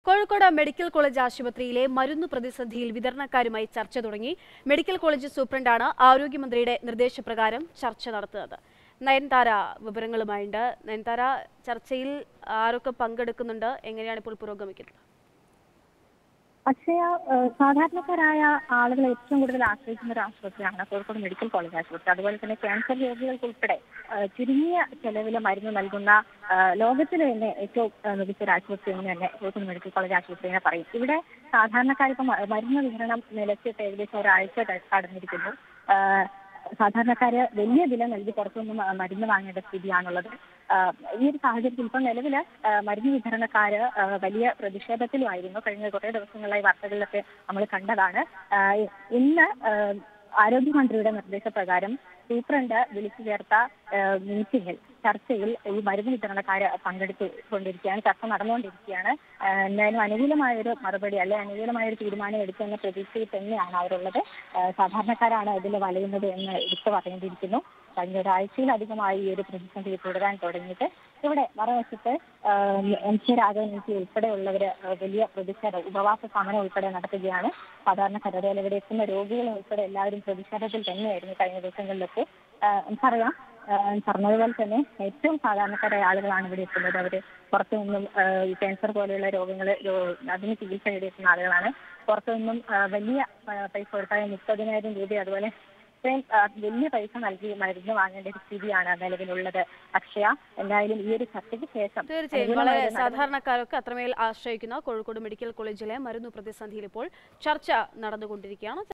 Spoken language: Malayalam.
കോഴിക്കോട് മെഡിക്കൽ കോളേജ് ആശുപത്രിയിലെ മരുന്ന് പ്രതിസന്ധിയിൽ വിതരണക്കാരുമായി ചർച്ച തുടങ്ങി മെഡിക്കൽ കോളേജ് സൂപ്രണ്ടാണ് ആരോഗ്യമന്ത്രിയുടെ നിർദ്ദേശപ്രകാരം ചർച്ച നടത്തുന്നത് നയൻതാര വിവരങ്ങളുമായുണ്ട് നയൻതാര ചർച്ചയിൽ ആരൊക്കെ പങ്കെടുക്കുന്നുണ്ട് എങ്ങനെയാണ് ഇപ്പോൾ പുരോഗമിക്കുന്നത് അക്ഷയ ഏഹ് സാധാരണക്കാരായ ആളുകൾ ഏറ്റവും കൂടുതൽ ആശ്രയിക്കുന്ന ഒരു ആശുപത്രിയാണ് കോഴിക്കോട് മെഡിക്കൽ കോളേജ് ആശുപത്രി അതുപോലെ തന്നെ ക്യാൻസർ രോഗികൾക്കുൾപ്പെടെ ഏഹ് ചുരുങ്ങിയ ചെലവിൽ മരുന്ന് നൽകുന്ന ഏഹ് ലോകത്തിലെ തന്നെ ഏറ്റവും ഏഹ് മികച്ച ഒരു ആശുപത്രി എന്ന് തന്നെ കോഴിക്കോട് മെഡിക്കൽ കോളേജ് ആശുപത്രിനെ പറയും ഇവിടെ സാധാരണക്കാർക്ക് മ- മരുന്ന് വിതരണം നിലച്ചിട്ട് ഏകദേശം ഒരാഴ്ച ക- കടന്നിരിക്കുന്നു ഏഹ് സാധാരണക്കാര് വലിയ വില നൽകി പുറത്തുനിന്ന് മ- മരുന്ന് വാങ്ങേണ്ട സ്ഥിതിയാണുള്ളത് ആഹ് ഈ ഒരു സാഹചര്യത്തിൽ ഇപ്പം നിലവില് ആഹ് മരുന്ന് വിതരണക്കാര് ആഹ് വലിയ പ്രതിഷേധത്തിലുമായിരുന്നു കഴിഞ്ഞ കുറേ ദിവസങ്ങളായി വാർത്തകളിലൊക്കെ നമ്മൾ കണ്ടതാണ് ആഹ് ഇന്ന് ആഹ് ആരോഗ്യമന്ത്രിയുടെ നിർദ്ദേശപ്രകാരം സൂപ്രണ്ട് വിളിച്ചു ചേർത്ത ആഹ് മീറ്റിംഗിൽ ചർച്ചയിൽ ഈ മരുന്ന് വിതരണക്കാര് പങ്കെടുത്തു കൊണ്ടിരിക്കുകയാണ് ചർച്ച നടന്നുകൊണ്ടിരിക്കുകയാണ് ആഹ് എന്തായാലും അനുകൂലമായ ഒരു മറുപടി അല്ലെ അനുകൂലമായ ഒരു തീരുമാനം എടുക്കുമെന്ന പ്രതീക്ഷയിൽ തന്നെയാണ് അവരുള്ളത് ആഹ് സാധാരണക്കാരാണ് ഇതിൽ വലയുന്നത് എന്ന് എടുത്തു പറയേണ്ടിയിരിക്കുന്നു കഴിഞ്ഞ ഒരാഴ്ചയിലധികമായി ഈ ഒരു പ്രതിസന്ധി തുടരാൻ തുടങ്ങിയിട്ട് ഇവിടെ മറുവശത്ത് ആഹ് M K Raghavan M P ഉൾപ്പെടെയുള്ളവര് ആഹ് വലിയ പ്രതിഷേധം ഉപവാസ സമരം ഉൾപ്പെടെ നടത്തുകയാണ് സാധാരണക്കാർ അതുപോലെ ഇവിടെ എത്തുന്ന രോഗികൾ ഉൾപ്പെടെ എല്ലാവരും പ്രതിഷേധത്തിൽ തന്നെയായിരുന്നു കഴിഞ്ഞ ദിവസങ്ങളിലൊക്കെ ആഹ് നമുക്കറിയാം ആഹ് പറഞ്ഞതുപോലെ തന്നെ ഏറ്റവും സാധാരണക്കാരായ ആളുകളാണ് ഇവിടെ എത്തുന്നത് അവര് പുറത്തു നിന്നും ആഹ് ഈ ക്യാൻസർ പോലെയുള്ള രോഗങ്ങൾ അതിന് ചികിത്സ തേടിയെത്തുന്ന ആളുകളാണ് പുറത്തു നിന്നും ആഹ് വലിയ ആഹ് പൈസ കൊടുത്താൽ മുപ്പതിനായിരം രൂപ അതുപോലെ ഇത്രയും ആ, വലിയ പൈസ നൽകി മരുന്ന് വാങ്ങേണ്ട ഒരു സ്ഥിതിയാണ് നിലവിലുള്ളത് അക്ഷയ എന്തായാലും ഈ ഒരു ചർച്ചയ്ക്ക് ശേഷം തീർച്ചയായും അനുകൂലമായ വളരെ ഒരു നടപടി സാധാരണക്കാരൊക്കെ അത്രമേൽ ആശ്രയിക്കുന്ന കോഴിക്കോട് മെഡിക്കൽ കോളേജിലെ മരുന്ന് പ്രതിസന്ധിയിൽ ഇപ്പോൾ ചർച്ച നടന്നുകൊണ്ടിരിക്കുകയാണ്